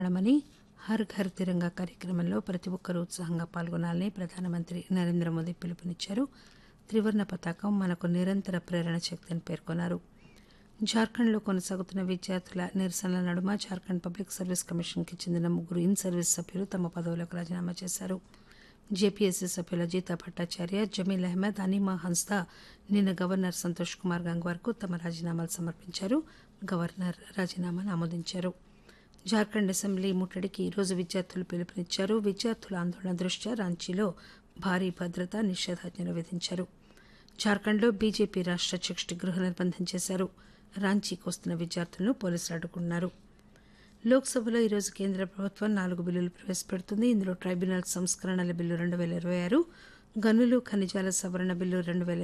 చేయడమని her Ghar తిరంగా కార్యక్రమంలో ప్రతి ఒక్కరూ ఉత్సాహంగా పాల్గొనాలని ప్రధానమంత్రి నరేంద్ర మోదీ పిలుపునిచ్చారు త్రివర్ణ పతాకం మనకు నిరంతర ప్రేరణ శక్తిని పేర్కొన్నారు జార్ఖండ్లో కొనసాగుతున్న విద్యార్థుల నిరసనల నడుమ జార్ఖండ్ పబ్లిక్ సర్వీస్ కమిషన్కి చెందిన ముగ్గురు ఇన్ సర్వీస్ సభ్యులు తమ పదవులకు రాజీనామా చేశారు జేపీఎస్సీ సభ్యుల గీతా భట్టాచార్య జమీల్ అహ్మద్ అనిమా హన్స్దా నిన్న గవర్నర్ సంతోష్ కుమార్ గంగ్వార్కు తమ రాజీనామాలు సమర్పించారు గవర్నర్ రాజీనామాను ఆమోదించారు జార్ఖండ్ అసెంబ్లీ ముట్టడికి ఈరోజు విద్యార్థులు పిలుపునిచ్చారు విద్యార్థుల ఆందోళన దృష్ట్యా రాంచీలో భారీ భద్రతా నిషేధాజ్ఞలు విధించారు జార్ఖండ్లో బీజేపీ రాష్ట్ర అధ్యక్షుడి గృహ నిర్బంధం చేశారు రాంచీకి వస్తున్న విద్యార్థులను పోలీసులు అడ్డుకున్నారు లోక్సభలో ఈరోజు కేంద్ర ప్రభుత్వం నాలుగు బిల్లులు ప్రవేశపెడుతుంది ఇందులో ట్రైబ్యునల్ సంస్కరణల బిల్లు రెండు వేల ఇరవై ఆరు గనులు ఖనిజాల సవరణ బిల్లు రెండు వేల